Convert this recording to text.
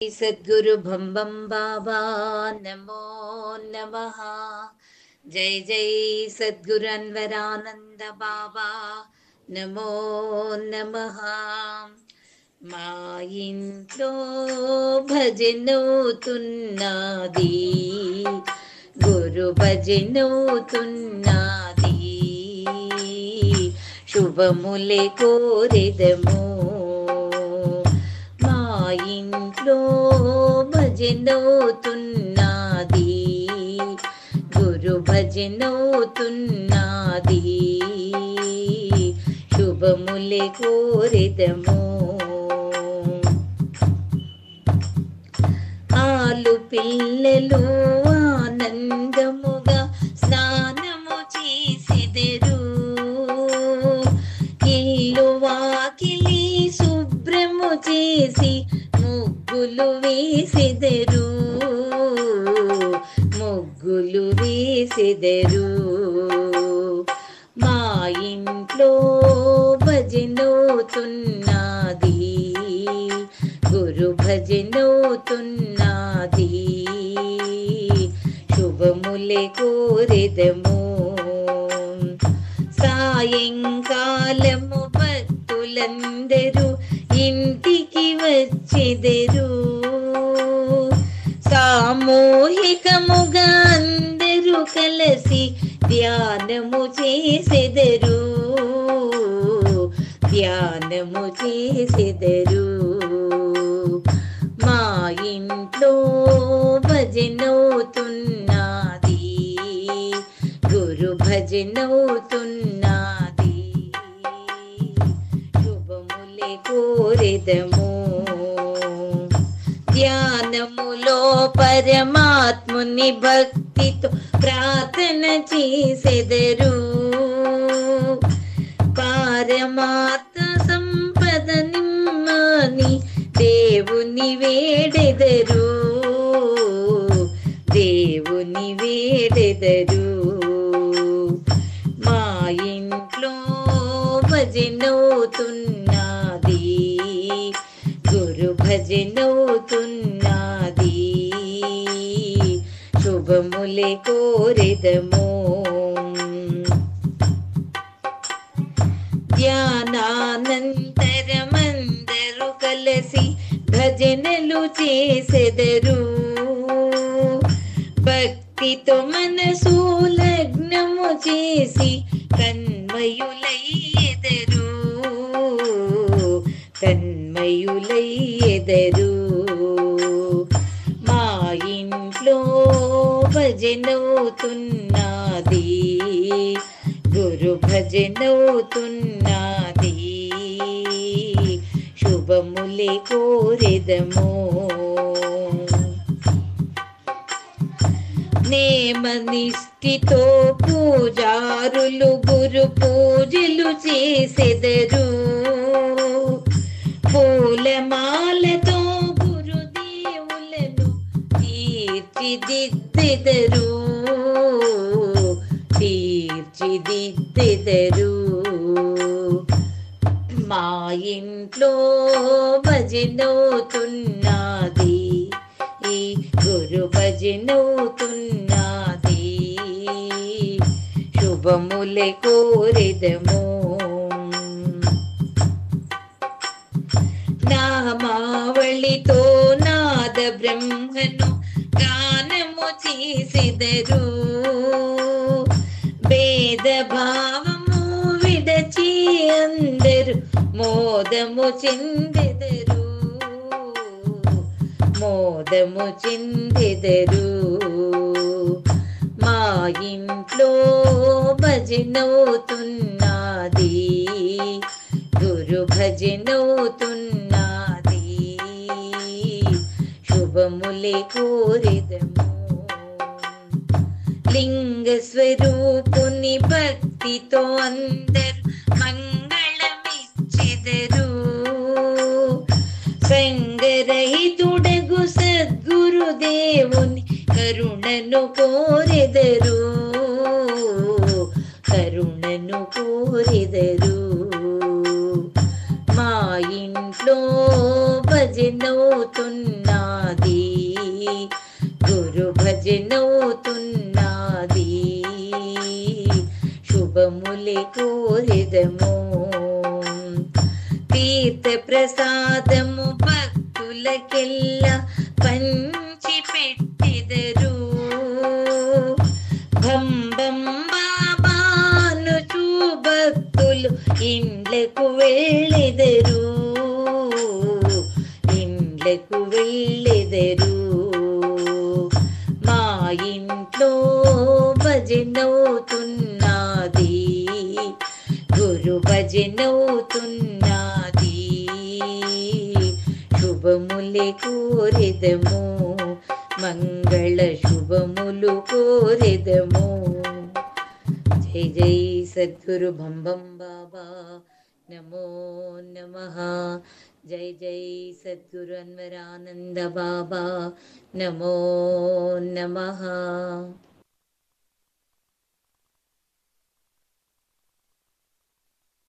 సద్గురు భంబం బాబా నమో నమ జై జై సద్గురు అన్వరానంద బాబా నమో నమ మా ఇంట్లో భజనవుతున్నది గురు భజనవుతున్నది శుభములే కోరెదము మా ఇంట్లో భజనవుతున్నది గురు భజనవుతున్నది శుభములే కోరెదము ఆలు పిల్లలు ఆనందముగా స్నానము చేసెదరు ఇల్లు వాకిలి శుభ్రము చేసి ముగ్గులు వేసెదరు ముగ్గులు వేసెదరు మా ఇంట్లో భజనవుతున్నది గురు భజనవుతున్నది శుభములే కోరెదము సాయంకాలము భక్తులందరూ ఇంటికి వచ్చెదరు సామూహికముగా అందరూ కలిసి ధ్యానము చేసెదరు ధ్యానము చేసెదరు మా ఇంట్లో భజనవుతున్నది గురు భజనవుతున్నది శుభములే కోరెదము ధ్యానములో పరమాత్ముని భక్తితో ప్రార్థన చేసెదరు పారమాత్మ సంపద నిమ్మని దేవుని వేడెదరు దేవుని వేడెదరు మా ఇంట్లో భజనవుతున్నది గురు భజనవుతున్నది శుభములే కోరెదము ధ్యానానంతరమందరూ కలిసి భజనలు చేసెదరు భక్తితో మనసు లగ్నము చేసి తన్మయులయ్యెదరు తన్మయులయ్యెదరు మా ఇంట్లో భజనవుతున్నది గురు భజనవుతున్నది శుభములే కోరెదము నేమనిష్టితో పూజారులు గురు పూజలు చేసెదరు పూలమాలతో గురుదేవులను తీర్చిదిద్దెదరు తీర్చిదిద్దెదరు మా ఇంట్లో భజనవుతున్నది ఈ గురు భజనవుతున్నది శుభములే కోరెదము నామావళితో నాద బ్రహ్మను గానము చేసెదరు భేద భావము విడచి అందరు మోదము చెందెదరు మోదము చెందెదరు మా ఇంట్లో భజనవుతున్నది గురు భజనవుతున్నది శుభములే కోరెదము లింగ స్వరూపుని భక్తితో అందరు మంగళమిచ్చెదరు సంగరహితుడగు సద్గురుదేవుని కరుణను కోరెదరు కరుణను కోరెదరు మా ఇంట్లో భజనవుతున్నా భజనవుతున్నది శుభములే కోరిదము తీర్థ ప్రసాదము భక్తులకెల్లా పంచి పెట్టిదరు భం భం బాబాను భక్తులు ఇండ్లకు వెళ్ళెదరు ఇండ్లకు వెళ్ళెదరు మా ఇంట్లో భజనవుతున్నది గురు భజనవుతున్నది శుభములే కోరెదము మంగళ శుభములు కోరెదము జై జై సద్గురు భంబం బాబా నమో నమః జై జై సద్గురు అన్వరానంద బాబా నమో నమః